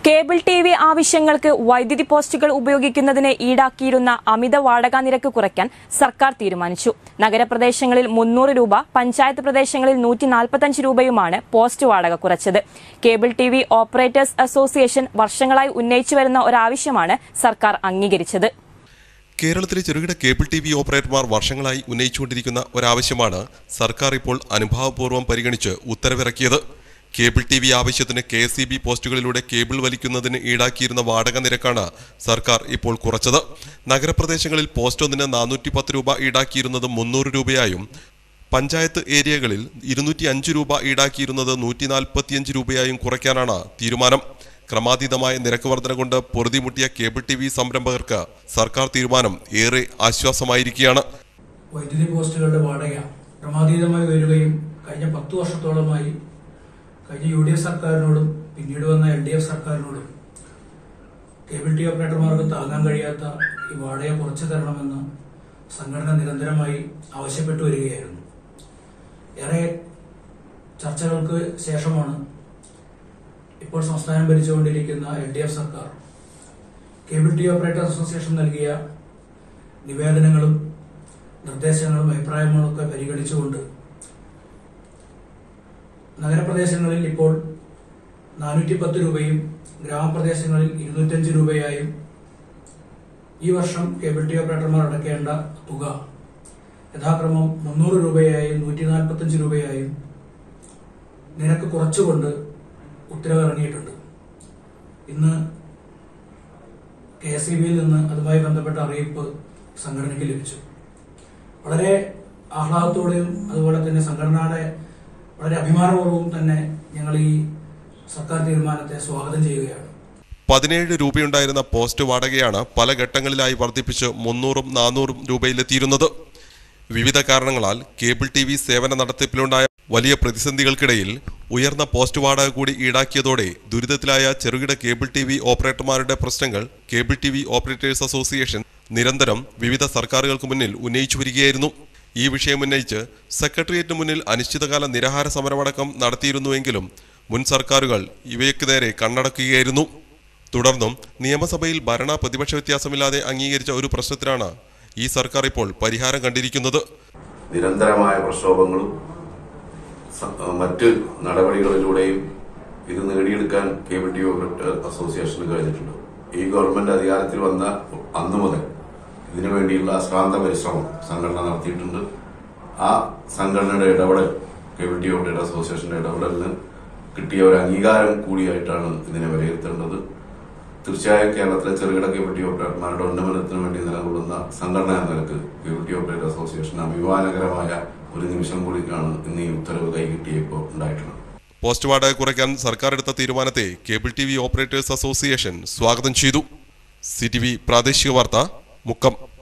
cable T V ആവശ്യങ്ങൾക്ക് വൈദ്യുതി പോസ്റ്റുകൾ ഉപയോഗിക്കുന്നതിന് ഈടാക്കിയിരുന്ന അമിത വാടക നിരക്ക് കുറയ്ക്കാൻ സർക്കാർ തീരുമാനിച്ചു നഗരപ്രദേശങ്ങളിൽ മുന്നൂറ് രൂപ പഞ്ചായത്ത് പ്രദേശങ്ങളിൽ നൂറ്റി നാൽപ്പത്തഞ്ച് രൂപയുമാണ് പോസ്റ്റ് വാടക കുറച്ചത് cable T V operators association വർഷങ്ങളായി ഉന്നയിച്ചു വരുന്ന ഒരാവശ്യമാണ് സർക്കാർ അംഗീകരിച്ചത് കേരളത്തിലെ ചെറുകിട കേബിൾ ടി വി ഓപ്പറേറ്റർമാർ വർഷങ്ങളായി ഉന്നയിച്ചുകൊണ്ടിരിക്കുന്ന ഒരാവശ്യമാണ് സർക്കാർ ഇപ്പോൾ അനുഭാവപൂർവ്വം പരിഗണിച്ച് ഉത്തരവിറക്കിയത് കേബിൾ ടി വി ആവശ്യത്തിന് കെ എസ് ബി പോസ്റ്റുകളിലൂടെ കേബിൾ വലിക്കുന്നതിന് ഈടാക്കിയിരുന്ന വാടക നിരക്കാണ് സർക്കാർ ഇപ്പോൾ കുറച്ചത് നഗരപ്രദേശങ്ങളിൽ പോസ്റ്റ് ഒന്നിന് നാനൂറ്റി പത്ത് രൂപ ഈടാക്കിയിരുന്നത് മുന്നൂറ് രൂപയായും പഞ്ചായത്ത് ഏരിയകളിൽ ഇരുന്നൂറ്റി അഞ്ച് രൂപ ഈടാക്കിയിരുന്നത് നൂറ്റി നാൽപ്പത്തിയഞ്ച് രൂപയായും കുറയ്ക്കാനാണ് തീരുമാനം ക്രമാതീതമായ നിരക്ക് വർധന കൊണ്ട് പൊറുതിമുട്ടിയ കേബിൾ ടി വി സംരംഭകർക്ക് സർക്കാർ തീരുമാനം ഏറെ ആശ്വാസമായിരിക്കുകയാണ് വൈദ്യുതി പോസ്റ്റുകളുടെ വാടക ക്രമാതീതമായി ഉയരുകയും കഴിഞ്ഞ പത്തു വർഷത്തോളമായി കഴിഞ്ഞ യു ഡി എഫ് സർക്കാരിനോടും പിന്നീട് വന്ന എൽ ഡി എഫ് സർക്കാരിനോടും കേബിൾ ടി ഓപ്പറേറ്റർമാർക്ക് താങ്ങാൻ കഴിയാത്ത ഈ വാടക കുറച്ചു തരണമെന്ന് സംഘടന നിരന്തരമായി ആവശ്യപ്പെട്ടു വരികയായിരുന്നു ഏറെ ചർച്ചകൾക്ക് ശേഷമാണ് ഇപ്പോൾ സംസ്ഥാനം ഭരിച്ചുകൊണ്ടിരിക്കുന്ന എൽ ഡി എഫ് സർക്കാർ കേബിൾ ടി ഓപ്പറേറ്റർ അസോസിയേഷൻ നൽകിയ നിവേദനങ്ങളും നിർദ്ദേശങ്ങളും അഭിപ്രായങ്ങളും ഒക്കെ പരിഗണിച്ചുകൊണ്ട് നഗരപ്രദേശങ്ങളിൽ ഇപ്പോൾ നാനൂറ്റി പത്ത് രൂപയും ഗ്രാമപ്രദേശങ്ങളിൽ ഇരുന്നൂറ്റഞ്ച് രൂപയായും ഈ വർഷം കേബിൾ ടി ഓപ്പറേറ്റർമാർ അടയ്ക്കേണ്ട തുക യഥാക്രമം മുന്നൂറ് രൂപയായും നൂറ്റി നാൽപ്പത്തഞ്ച് രൂപയായും നിരക്ക് കുറച്ചുകൊണ്ട് ഉത്തരവ് ഇറങ്ങിയിട്ടുണ്ട് ഇന്ന് കെ എസ് ഇ ബിയിൽ നിന്ന് അതുമായി ബന്ധപ്പെട്ട അറിയിപ്പ് സംഘടനയ്ക്ക് ലഭിച്ചു വളരെ ആഹ്ലാദത്തോടെയും അതുപോലെ തന്നെ സംഘടനയുടെ വളരെ അഭിമാനപൂർവ്വവും തന്നെ ഞങ്ങൾ ഈ സർക്കാർ തീരുമാനത്തെ സ്വാഗതം ചെയ്യുകയാണ് പതിനേഴ് രൂപയുണ്ടായിരുന്ന പോസ്റ്റ് വാടകയാണ് പല ഘട്ടങ്ങളിലായി വർദ്ധിപ്പിച്ച് മുന്നൂറും നാനൂറും രൂപയിലെത്തിയിരുന്നത് വിവിധ കാരണങ്ങളാൽ കേബിൾ ടി വി സേവന നടത്തിപ്പിലുണ്ടായ വലിയ പ്രതിസന്ധികൾക്കിടയിൽ ഉയർന്ന പോസ്റ്റ് വാടക കൂടി ഈടാക്കിയതോടെ ദുരിതത്തിലായ ചെറുകിട കേബിൾ ടി വി ഓപ്പറേറ്റർമാരുടെ പ്രശ്നങ്ങൾ cable T V operators association നിരന്തരം വിവിധ സർക്കാരുകൾക്ക് മുന്നിൽ ഉന്നയിച്ചു വരികയായിരുന്നു ഈ വിഷയം ഉന്നയിച്ച് സെക്രട്ടേറിയറ്റിന് മുന്നിൽ അനിശ്ചിതകാല നിരാഹാര സമരമടക്കം നടത്തിയിരുന്നുവെങ്കിലും മുൻ സർക്കാരുകൾ ഇവയ്ക്ക് നേരെ കണ്ണടക്കുകയായിരുന്നു തുടർന്നും നിയമസഭയിൽ ഭരണ പ്രതിപക്ഷ വ്യത്യാസമില്ലാതെ അംഗീകരിച്ച ഒരു പ്രശ്നത്തിനാണ് ഈ സർക്കാർ ഇപ്പോൾ പരിഹാരം കണ്ടിരിക്കുന്നത് നിരന്തരമായ പ്രക്ഷോഭങ്ങളും സ- മറ്റ് നടപടികളിലൂടെയും ഇത് നേടിയെടുക്കാൻ കേബിൾ ടി ഓപ്പറേറ്റർ അസോസിയേഷന് കഴിഞ്ഞിട്ടുണ്ട് ഈ ഗവൺമെന്റ് അധികാരത്തിൽ വന്ന അന്നു മുതൽ ഇതിനു വേണ്ടിയുള്ള അശ്രാന്ത പരിശ്രമം സംഘടന നടത്തിയിട്ടുണ്ട് ആ സംഘടനയുടെ ഇടപെടൽ കേബിൾ ടി ഓപ്പറേറ്റർ അസോസിയേഷന്റെ ഇടപെടലിന് കിട്ടിയ ഒരു അംഗീകാരം കൂടിയായിട്ടാണ് ഇതിനെ വിലയിരുത്തേണ്ടത് തീർച്ചയായും കേരളത്തിലെ ചെറുകിട കേബിൾ ടി ഓപ്പറേറ്റർമാരുടെ ഉന്നമനത്തിന് വേണ്ടി നിലകൊള്ളുന്ന സംഘടന എന്ന നിലക്ക് കേബിൾ ടി ഓപ്പറേറ്റർ അസോസിയേഷൻ അഭിമാനകരമായ ഒരു നിമിഷം കൂടിയാണ് ഇന്ന് ഈ ഉത്തരവ് കൈകിട്ടിയപ്പോൾ ഉണ്ടായിട്ടുള്ളത് പോസ്റ്റ് വാടക കുറയ്ക്കാൻ സർക്കാർ എടുത്ത തീരുമാനത്തെ cable T V operators association സ്വാഗതം ചെയ്തു സി ടി വി പ്രാദേശിക വാർത്ത മുക്കം